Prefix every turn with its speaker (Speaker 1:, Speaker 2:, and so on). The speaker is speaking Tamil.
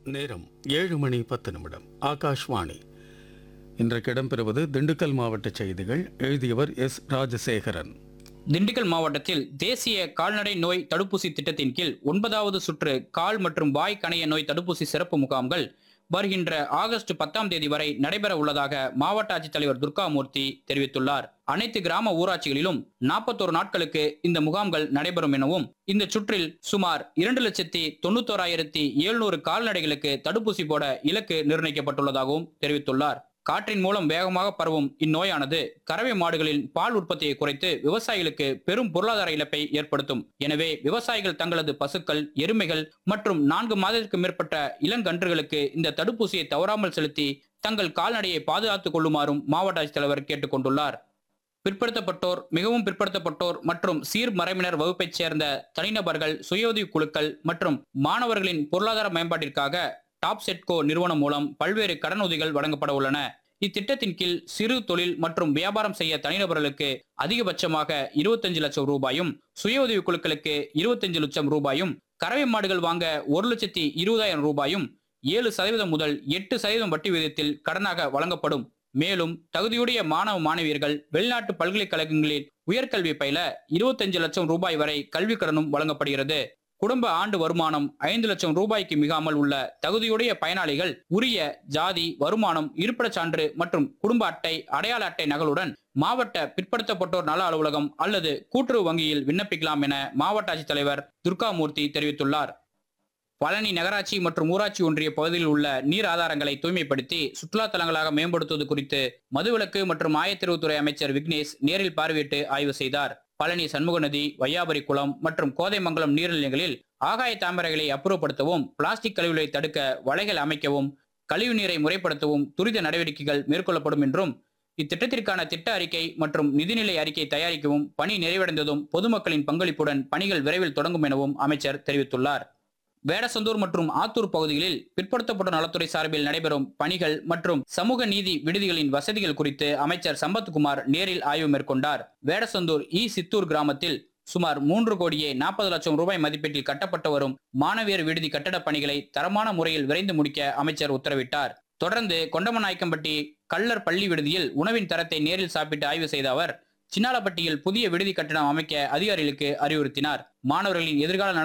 Speaker 1: நேரம் ஏழு மணி பத்து நிமிடம் ஆகாஷ்வாணி இன்றைக்கு இடம்பெறுவது திண்டுக்கல் மாவட்ட செய்திகள் எழுதியவர் எஸ் ராஜசேகரன்
Speaker 2: திண்டுக்கல் மாவட்டத்தில் தேசிய கால்நடை நோய் தடுப்பூசி திட்டத்தின் கீழ் ஒன்பதாவது சுற்று கால் மற்றும் வாய் கணைய நோய் தடுப்பூசி சிறப்பு முகாம்கள் வருகின்ற ஆகஸ்ட் பத்தாம் தேதி வரை நடைபெற உள்ளதாக மாவட்ட ஆட்சித்தலைவர் துர்காமூர்த்தி தெரிவித்துள்ளார் அனைத்து கிராம ஊராட்சிகளிலும் நாற்பத்தோரு நாட்களுக்கு இந்த முகாம்கள் நடைபெறும் எனவும் இந்த சுற்றில் சுமார் இரண்டு லட்சத்தி தொண்ணூத்தோராயிரத்தி எழுநூறு கால்நடைகளுக்கு தடுப்பூசி போட இலக்கு நிர்ணயிக்கப்பட்டுள்ளதாகவும் தெரிவித்துள்ளார் காற்றின் மூலம் வேகமாக பரவும் இந்நோயானது கறவை மாடுகளின் பால் உற்பத்தியை குறைத்து விவசாயிகளுக்கு பெரும் பொருளாதார இழப்பை ஏற்படுத்தும் எனவே விவசாயிகள் தங்களது பசுக்கள் எருமைகள் மற்றும் நான்கு மாதத்திற்கு மேற்பட்ட இளங்கன்றுகளுக்கு இந்த தடுப்பூசியை தவறாமல் செலுத்தி தங்கள் கால்நடையை பாதுகாத்துக் கொள்ளுமாறும் மாவட்ட ஆட்சித்தலைவர் கேட்டுக்கொண்டுள்ளார் பிற்படுத்தப்பட்டோர் மிகவும் பிற்படுத்தப்பட்டோர் மற்றும் சீர்மறைவினர் வகுப்பைச் சேர்ந்த தனிநபர்கள் சுய குழுக்கள் மற்றும் மாணவர்களின் பொருளாதார மேம்பாட்டிற்காக டாப் செட்கோ நிறுவனம் மூலம் பல்வேறு கடனுதவிகள் வழங்கப்பட உள்ளன இத்திட்டத்தின் கீழ் சிறு தொழில் மற்றும் வியாபாரம் செய்ய தனிநபர்களுக்கு அதிகபட்சமாக இருபத்தஞ்சு லட்சம் ரூபாயும் சுய உதவி குழுக்களுக்கு இருபத்தஞ்சு லட்சம் ரூபாயும் கறவை மாடுகள் வாங்க ஒரு லட்சத்தி இருபதாயிரம் ரூபாயும் ஏழு சதவீதம் முதல் எட்டு சதவீதம் வட்டி விகிதத்தில் கடனாக வழங்கப்படும் மேலும் தகுதியுடைய மாணவ மாணவியர்கள் வெளிநாட்டு பல்கலைக்கழகங்களில் உயர்கல்வி பயில இருபத்தஞ்சு லட்சம் ரூபாய் வரை கல்வி கடனும் வழங்கப்படுகிறது குடும்ப ஆண்டு வருமானம் ஐந்து லட்சம் ரூபாய்க்கு மிகாமல் உள்ள தகுதியுடைய பயனாளிகள் உரிய ஜாதி வருமானம் இருப்பிடச் சான்று மற்றும் குடும்ப அட்டை அடையாள அட்டை நகலுடன் மாவட்ட பிற்படுத்தப்பட்டோர் நல அலுவலகம் அல்லது கூட்டுறவு வங்கியில் விண்ணப்பிக்கலாம் என மாவட்ட ஆட்சித்தலைவர் துர்காமூர்த்தி தெரிவித்துள்ளார் பழனி நகராட்சி மற்றும் ஊராட்சி ஒன்றிய பகுதியில் உள்ள நீர் ஆதாரங்களை தூய்மைப்படுத்தி சுற்றுலா தலங்களாக மேம்படுத்துவது குறித்து மதுவிலக்கு மற்றும் ஆயத்தெரிவுத்துறை அமைச்சர் விக்னேஷ் நேரில் பார்வையிட்டு ஆய்வு செய்தார் பழனி சண்முக நதி வையாபுரி குளம் மற்றும் கோதைமங்கலம் நீர்நிலைகளில் ஆகாய தாமரைகளை அப்புறப்படுத்தவும் பிளாஸ்டிக் கழிவுகளை தடுக்க வலைகள் அமைக்கவும் கழிவு நீரை முறைப்படுத்தவும் துரித நடவடிக்கைகள் மேற்கொள்ளப்படும் என்றும் இத்திட்டத்திற்கான திட்ட அறிக்கை மற்றும் நிதிநிலை அறிக்கை தயாரிக்கவும் பணி நிறைவடைந்ததும் பொதுமக்களின் பங்களிப்புடன் பணிகள் விரைவில் தொடங்கும் எனவும் அமைச்சர் தெரிவித்துள்ளார் வேடசந்தூர் மற்றும் ஆத்தூர் பகுதிகளில் பிற்படுத்தப்பட்ட நலத்துறை சார்பில் நடைபெறும் பணிகள் மற்றும் சமூக நீதி விடுதிகளின் வசதிகள் குறித்து அமைச்சர் சம்பத்குமார் நேரில் ஆய்வு மேற்கொண்டார் வேடசந்தூர் இ சித்தூர் கிராமத்தில் சுமார் மூன்று கோடியே நாற்பது லட்சம் ரூபாய் மதிப்பீட்டில் கட்டப்பட்டு வரும் மாணவியர் விடுதி கட்டடப் பணிகளை தரமான முறையில் விரைந்து முடிக்க அமைச்சர் உத்தரவிட்டார் தொடர்ந்து கொண்டமநாயக்கம்பட்டி கள்ளர் பள்ளி விடுதியில் உணவின் தரத்தை நேரில் சாப்பிட்டு ஆய்வு செய்த அவர் சின்னாலப்பட்டியில் புதிய விடுதி கட்டணம் அமைக்க அதிகாரிகளுக்கு அறிவுறுத்தினார் மாணவர்களின் எதிர்கால